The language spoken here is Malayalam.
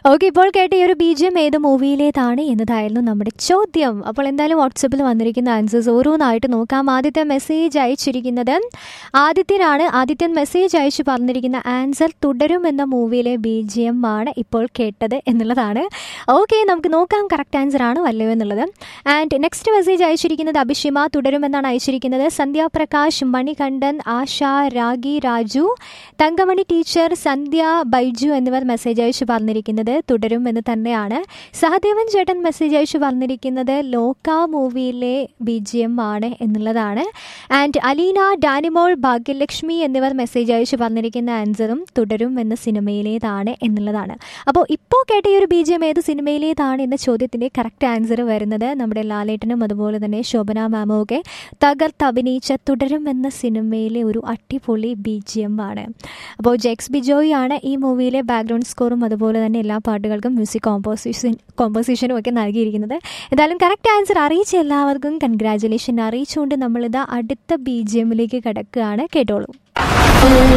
ഓക്കെ ഇപ്പോൾ കേട്ട ഈ ഒരു ബീജം ഏത് മൂവിയിലേതാണ് എന്നതായിരുന്നു നമ്മുടെ ചോദ്യം അപ്പോൾ എന്തായാലും വാട്സപ്പിൽ വന്നിരിക്കുന്ന ആൻസേഴ്സ് ഓരോന്നായിട്ട് നോക്കാം ആദ്യത്തെ മെസ്സേജ് അയച്ചിരിക്കുന്നത് ആദിത്യനാണ് ആദിത്യൻ മെസ്സേജ് അയച്ചു പറഞ്ഞിരിക്കുന്ന ആൻസർ തുടരും എന്ന മൂവിയിലെ ബീജിയം ആണ് ഇപ്പോൾ കേട്ടത് എന്നുള്ളതാണ് ഓക്കെ നമുക്ക് നോക്കാം കറക്റ്റ് ആൻസർ ആണോ അല്ലയോ എന്നുള്ളത് ആൻഡ് നെക്സ്റ്റ് മെസ്സേജ് അയച്ചിരിക്കുന്നത് അഭിഷിമ തുടരുമെന്നാണ് അയച്ചിരിക്കുന്നത് സന്ധ്യാപ്രകാശ് മണികണ്ഠൻ ആശ രാഗി രാജു തങ്കമണി ടീച്ചർ സന്ധ്യ ബൈജു എന്നിവർ മെസ്സേജ് അയച്ചു പറഞ്ഞിരിക്കുന്നത് തുടരും എന്ന് തന്നെയാണ് സഹദേവൻ ചേട്ടൻ മെസ്സേജ് അയച്ചു പറഞ്ഞിരിക്കുന്നത് ലോക മൂവിയിലെ ബി ജി എം ആണ് എന്നുള്ളതാണ് ആൻഡ് അലീന ഡാനിമോൾ ഭാഗ്യലക്ഷ്മി എന്നിവർ മെസ്സേജ് അയച്ചു പറഞ്ഞിരിക്കുന്ന ആൻസറും തുടരും എന്ന സിനിമയിലേതാണ് എന്നുള്ളതാണ് അപ്പോൾ ഇപ്പോൾ കേട്ട ഈ ഒരു ബി ജി എം ഏത് സിനിമയിലേതാണ് എന്ന ചോദ്യത്തിൻ്റെ കറക്റ്റ് ആൻസർ വരുന്നത് നമ്മുടെ ലാലേട്ടനും അതുപോലെ തന്നെ ശോഭന മാമും ഒക്കെ തകർത്ത് അഭിനയിച്ച തുടരും എന്ന സിനിമയിലെ ഒരു അടിപൊളി ബി ജി എം ആണ് അപ്പോൾ ജെക്സ് ബിജോയി ആണ് ഈ മൂവിയിലെ ബാക്ക്ഗ്രൗണ്ട് സ്കോറും അതുപോലെ തന്നെ എല്ലാ പാട്ടുകൾക്കും മ്യൂസിക് കോമ്പോസിഷൻ കോമ്പോസിഷനും ഒക്കെ നൽകിയിരിക്കുന്നത് എന്തായാലും കറക്റ്റ് ആൻസർ അറിയിച്ച എല്ലാവർക്കും കൺഗ്രാറ്റുലേഷൻ അറിയിച്ചുകൊണ്ട് നമ്മളിത് അടുത്ത ബി ജി എമ്മിലേക്ക് കിടക്കുകയാണ് കേട്ടോളൂ